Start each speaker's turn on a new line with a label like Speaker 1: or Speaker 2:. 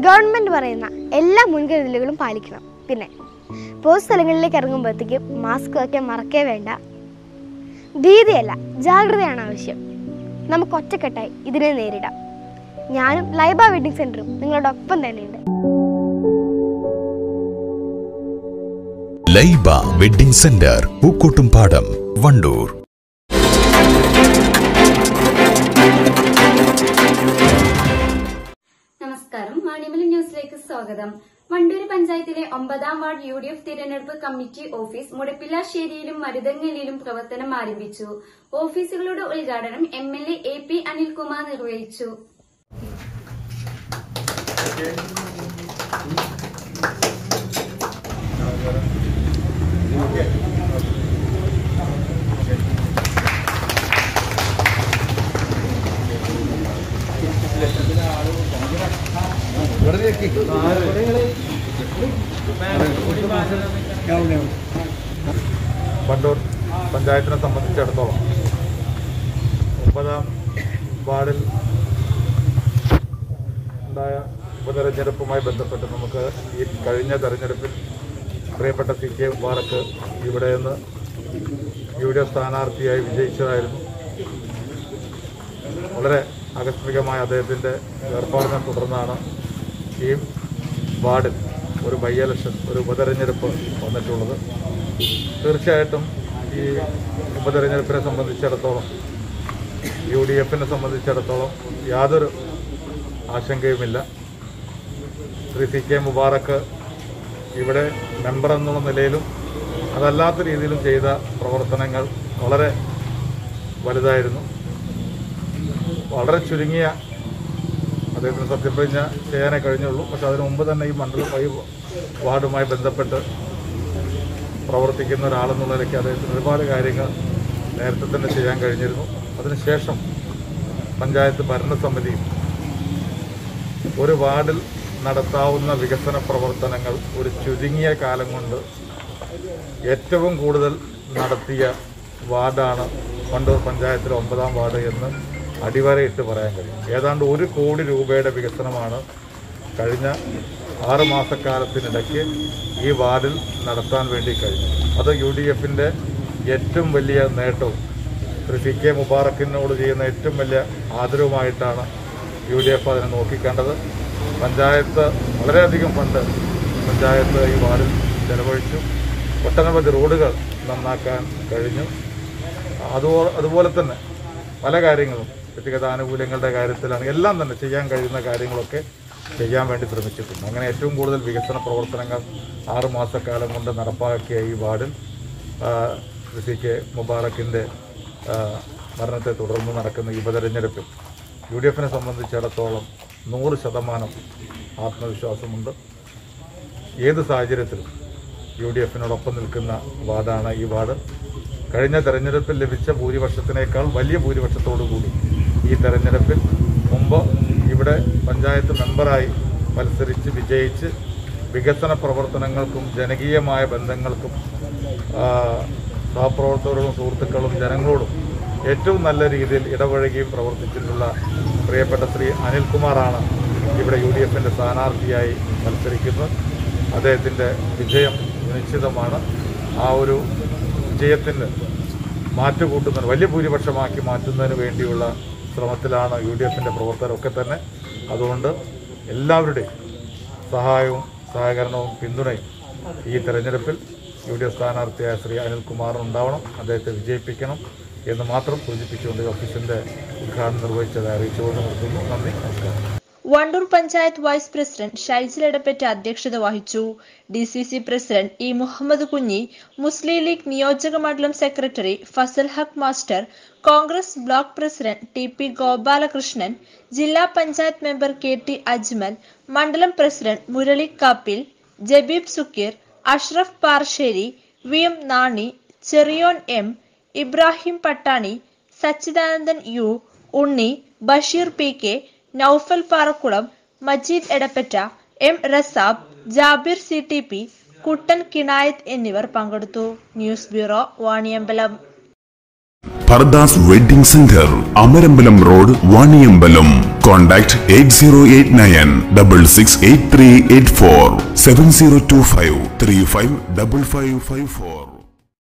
Speaker 1: government പറയുന്ന എല്ലാ മുൻകരുതലുകളും പാലിക്കണം പിന്നെ പൊതു സ്ഥലങ്ങളിലേക്ക് ഇറങ്ങുമ്പോഴത്തേക്കും മാസ്ക് വയ്ക്കാൻ മറക്കേ വേണ്ട ഭീതിയല്ല ജാഗ്രതയാണ് ആവശ്യം നമുക്ക് ഒറ്റക്കെട്ടായി ഇതിനെ നേരിടാം ഞാനും ലൈബ വെഡിങ് സെൻറ്ററും നിങ്ങളുടെ ഒപ്പം തന്നെയുണ്ട്
Speaker 2: ലൈബ വെഡിംഗ് സെന്റർ പൂക്കോട്ടുംപാടം വണ്ടൂർ
Speaker 3: നമസ്കാരം മാണിമല ന്യൂസിലേക്ക് സ്വാഗതം വണ്ടൂര് പഞ്ചായത്തിലെ ഒമ്പതാം വാർഡ് യു ഡി എഫ് തിരഞ്ഞെടുപ്പ് കമ്മിറ്റി ഓഫീസ് മുടപ്പിലാശ്ശേരിയിലും മരുതങ്ങലിലും പ്രവർത്തനം ആരംഭിച്ചു ഓഫീസുകളുടെ ഉദ്ഘാടനം M L A A P Anilkumar നിർവഹിച്ചു
Speaker 4: വണ്ടൂർ പഞ്ചായത്തിനെ സംബന്ധിച്ചിടത്തോളം ഒമ്പതാം വാർഡിൽ ഉണ്ടായ ഉപതെരഞ്ഞെടുപ്പുമായി ബന്ധപ്പെട്ട് നമുക്ക് ഈ കഴിഞ്ഞ തെരഞ്ഞെടുപ്പിൽ പ്രിയപ്പെട്ട സി കെ മുബാറക്ക് ഇവിടെ നിന്ന് യു ഡി എഫ് സ്ഥാനാർത്ഥിയായി വിജയിച്ചതായിരുന്നു വളരെ ആകസ്മികമായ അദ്ദേഹത്തിൻ്റെ ഏർപ്പാടിനെ തുടർന്നാണ് ഈ വാർഡിൽ ഒരു ബൈ ഇലക്ഷൻ ഒരു ഉപതെരഞ്ഞെടുപ്പ് വന്നിട്ടുള്ളത് തീർച്ചയായിട്ടും ഈ ഉപതെരഞ്ഞെടുപ്പിനെ സംബന്ധിച്ചിടത്തോളം യു ഡി എഫിനെ സംബന്ധിച്ചിടത്തോളം യാതൊരു ആശങ്കയുമില്ല ശ്രീ സി കെ മുബാറക്ക് ഇവിടെ മെമ്പർ എന്നുള്ള നിലയിലും അതല്ലാത്ത രീതിയിലും ചെയ്ത പ്രവർത്തനങ്ങൾ വളരെ വലുതായിരുന്നു വളരെ ചുരുങ്ങിയ അദ്ദേഹത്തിന് സത്യപ്രതിജ്ഞ ചെയ്യാനേ കഴിഞ്ഞുള്ളൂ പക്ഷെ അതിനു മുമ്പ് തന്നെ ഈ മണ്ഡലം ഈ വാർഡുമായി ബന്ധപ്പെട്ട് പ്രവർത്തിക്കുന്ന ഒരാളെന്നുള്ള നിലയ്ക്ക് അദ്ദേഹത്തിന് ഒരുപാട് കാര്യങ്ങൾ നേരത്തെ തന്നെ ചെയ്യാൻ കഴിഞ്ഞിരുന്നു അതിനുശേഷം പഞ്ചായത്ത് ഭരണസമിതിയും ഒരു വാർഡിൽ നടത്താവുന്ന വികസന പ്രവർത്തനങ്ങൾ ഒരു ചുരുങ്ങിയ കാലം കൊണ്ട് ഏറ്റവും കൂടുതൽ നടത്തിയ വാർഡാണ് വണ്ടൂർ പഞ്ചായത്തിലെ ഒമ്പതാം വാർഡ് എന്ന് അടിവരയിട്ട് പറയാൻ കഴിയും ഏതാണ്ട് ഒരു കോടി രൂപയുടെ വികസനമാണ് കഴിഞ്ഞ ആറ് മാസക്കാലത്തിനിടയ്ക്ക് ഈ വാർഡിൽ നടത്താൻ വേണ്ടി കഴിഞ്ഞു അത് യു ഡി എഫിൻ്റെ ഏറ്റവും വലിയ നേട്ടവും ശ്രീ സി കെ മുബാറക്കിനോട് ചെയ്യുന്ന ഏറ്റവും വലിയ ആദരവുമായിട്ടാണ് യു ഡി എഫ് അതിനെ നോക്കിക്കണ്ടത് പഞ്ചായത്ത് വളരെയധികം ഫണ്ട് പഞ്ചായത്ത് ഈ വാർഡിൽ ചെലവഴിച്ചു ഒട്ടനവധി റോഡുകൾ നന്നാക്കാൻ കഴിഞ്ഞു അതുപോലെ അതുപോലെ തന്നെ പല കാര്യങ്ങളും വ്യക്തിഗത ആനുകൂല്യങ്ങളുടെ കാര്യത്തിലാണ് എല്ലാം തന്നെ ചെയ്യാൻ കഴിയുന്ന കാര്യങ്ങളൊക്കെ ചെയ്യാൻ വേണ്ടി ശ്രമിച്ചിട്ടുണ്ട് അങ്ങനെ ഏറ്റവും കൂടുതൽ വികസന പ്രവർത്തനങ്ങൾ ആറ് മാസക്കാലം കൊണ്ട് നടപ്പാക്കിയ ഈ വാർഡിൽ ആ, സി കെ മുബാറക്കിൻ്റെ ആ, മരണത്തെ തുടർന്ന് നടക്കുന്ന ഈ ഉപതെരഞ്ഞെടുപ്പിൽ യു ഡി എഫിനെ സംബന്ധിച്ചിടത്തോളം നൂറ് ശതമാനം ആത്മവിശ്വാസമുണ്ട് ഏത് സാഹചര്യത്തിലും യു ഡി എഫിനോടൊപ്പം നിൽക്കുന്ന വാർഡാണ് ഈ വാർഡ് കഴിഞ്ഞ തെരഞ്ഞെടുപ്പിൽ ലഭിച്ച ഭൂരിപക്ഷത്തിനേക്കാൾ വലിയ ഭൂരിപക്ഷത്തോടു കൂടി ഈ തെരഞ്ഞെടുപ്പിൽ മുമ്പ് ഇവിടെ പഞ്ചായത്ത് മെമ്പറായി മത്സരിച്ച് വിജയിച്ച് വികസന പ്രവർത്തനങ്ങൾക്കും ജനകീയമായ ബന്ധങ്ങൾക്കും ആ, സഹപ്രവർത്തകരോടും സുഹൃത്തുക്കളും ജനങ്ങളോടും ഏറ്റവും നല്ല രീതിയിൽ ഇടപഴകിയും പ്രവർത്തിച്ചിട്ടുള്ള പ്രിയപ്പെട്ട ശ്രീ അനിൽകുമാറാണ് ഇവിടെ യു ഡി എഫിൻ്റെ സ്ഥാനാർത്ഥിയായി മത്സരിക്കുന്നത് അദ്ദേഹത്തിൻ്റെ വിജയം നിശ്ചിതമാണ് ആ ഒരു വിജയത്തിന് മാറ്റുകൂട്ടുന്നതിന് വലിയ ഭൂരിപക്ഷമാക്കി മാറ്റുന്നതിന് വേണ്ടിയുള്ള ശ്രമത്തിലാണ് യു ഡി എഫിൻ്റെ പ്രവർത്തകരൊക്കെ തന്നെ അതുകൊണ്ട് എല്ലാവരുടെയും സഹായവും സഹകരണവും പിന്തുണയും ഈ തെരഞ്ഞെടുപ്പിൽ യു ഡി എഫ് സ്ഥാനാർത്ഥിയായ ശ്രീ അനിൽകുമാറിന് ഉണ്ടാവണം അദ്ദേഹത്തെ വിജയിപ്പിക്കണം എന്ന് മാത്രം സൂചിപ്പിച്ചുകൊണ്ട് ഈ ഓഫീസിൻ്റെ ഉദ്ഘാടനം നിർവഹിച്ചത് അറിയിച്ചുകൊണ്ട് നിർത്തുന്നു നന്ദി നമസ്കാരം
Speaker 5: വണ്ടൂർ പഞ്ചായത്ത് വൈസ് പ്രസിഡന്റ് ഷൈജിൽ എടപ്പറ്റ അധ്യക്ഷത വഹിച്ചു D C C president E Muhammad Kunhi Muslim League നിയോജക മണ്ഡലം secretary Fazal Haq master Congress block president T P Gopalakrishnan ജില്ലാ panchayat member K T Ajmal മണ്ഡലം president Murali Kappil Jabeeb Suckeer Ashraf Parassery V M Nani Cheriyon M Ibrahim Pattani Sachidanandan U Unni Basheer P K Noufal Parakkulam Majeed Edappatta M Razab Jabir C T P കുട്ടൻ കിണായത്ത് എന്നിവർ പങ്കെടുത്തു news bureau Vaniyambalam
Speaker 6: Fardas wedding centre Amarambalam road Vaniyambalam contact eight zero eight nine double six eight three eight four seven zero two five three five double five five four